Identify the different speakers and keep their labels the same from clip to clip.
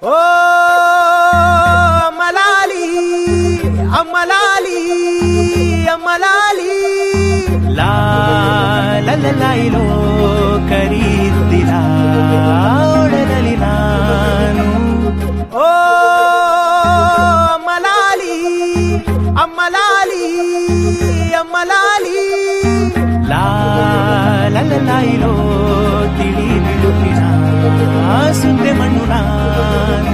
Speaker 1: ಓ ಅಮ್ಮಲಾಲಿ ಅಮ್ಮಲಾಲಿ ಅಮ್ಮಲಾಲಿ ಲಾ ಲೈಲೋ ಕರೀತಿಲ್ಲ ಒಡೆದಲಿ ನಾನು ಓ ಅಮ್ಮಲಾಲಿ ಅಮ್ಮಲಾಲಿ ಅಮ್ಮಲಾಲಿ ಲಾ ಲೈಲೋ ತಿಳಿ ಬಿಡುತ್ತಿನ ಸುಂದೆ ಮಣ್ಣು ನಾನು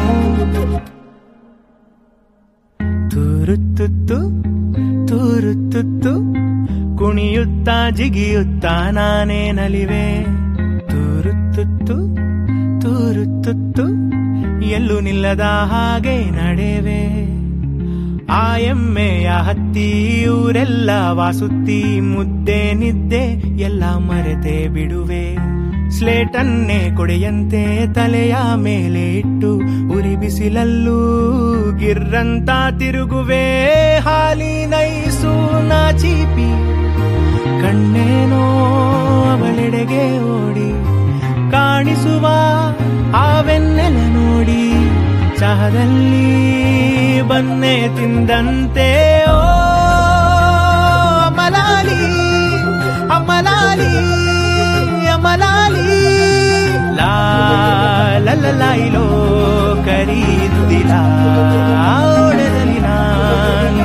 Speaker 1: ತೂರುತ್ತುತ್ತು ತೂರುತ್ತುತ್ತು ಕುಣಿಯುತ್ತಾ ಜಿಗಿಯುತ್ತಾ ನಾನೇ ನಲಿವೆ ತೂರುತ್ತುತ್ತು ತೂರುತ್ತುತ್ತು ಎಲ್ಲೂ ನಿಲ್ಲದ ಹಾಗೆ ನಡೆವೆ ಆ ಎಮ್ಮೆಯ ಹತ್ತಿ ಊರೆಲ್ಲ ವಾಸುತ್ತಿ ಮುದ್ದೆ ನಿದ್ದೆ ಎಲ್ಲ ಮರೆತೆ ಬಿಡುವೆ ಸ್ಲೇಟನ್ನೇ ಕೊಡೆಯಂತೆ ತಲೆಯ ಮೇಲೆ ಇಟ್ಟು ಉರಿ ಬಿಸಿಲಲ್ಲೂ ಗಿರ್ರಂತ ತಿರುಗುವೆ ಹಾಲಿನೈಸು ನಾಚೀಪಿ ಕಣ್ಣೇನೋ ಅವಳೆಡೆಗೆ ಓಡಿ ಕಾಣಿಸುವ ಆವೆನ್ನೆಲ ನೋಡಿ ಚಹದಲ್ಲಿ ಬನ್ನೆ ತಿಂದಂತೆ ಓ ಅಮಲಾಲಿ ಅಮಲಾಲಿ ಅಮಲಾಲಿ ಲಾ ಲೈಲೋ ಕರೀತಿಲ್ಲ ಒಡೆದಲಿ ನಾನು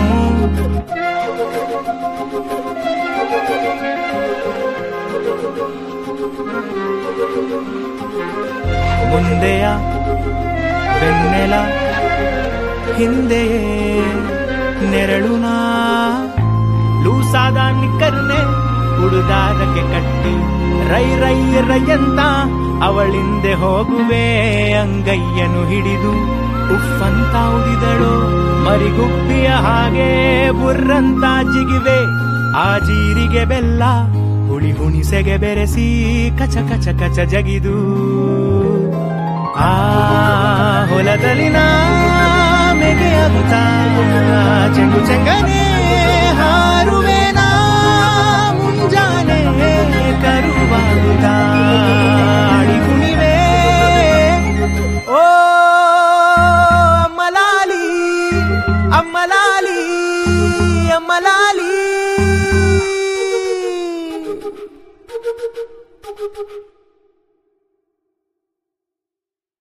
Speaker 1: ಮುಂದೆಯ ಬೆನ್ನೆಲ ಹಿಂದೆಯೇ ನೆರಳುನಾ ಲೂಸಾದ ನಿಕ್ಕರ್ನೆ ಹುಡುದಾರಕ್ಕೆ ಕಟ್ಟಿ ರೈ ರೈ ರೈಯಂತ ಅವಳಿಂದೆ ಹೋಗುವೆ ಅಂಗಯ್ಯನು ಹಿಡಿದು ಉಫ್ಫಂತ ಉದಿದಳು ಮರಿಗುಬ್ಬಿಯ ಹಾಗೆ ಬುರ್ರಂತ ಜಿಗಿವೆ ಆ ಜೀರಿಗೆ ಬೆಲ್ಲ ಹುಳಿ ಹುಣಿಸೆಗೆ ಬೆರೆಸಿ ಕಚ ಕಚ ಕಚ ಜಗಿದು ಆ ಹೊಲದಲ್ಲಿನ ಮೆಗೆಯಾಗುತ್ತಾ ಚೆಂಗು ಚೆಂಗನೆ ಹಾರುವೆನಾ ಮುಂಜಾನೆ ಕರುವಾಗುತ್ತಾ ಆಡಿ ಕುಣಿವೆ ಓ ಅಮ್ಮಲಾಲಿ ಅಮ್ಮಲಾಲಿ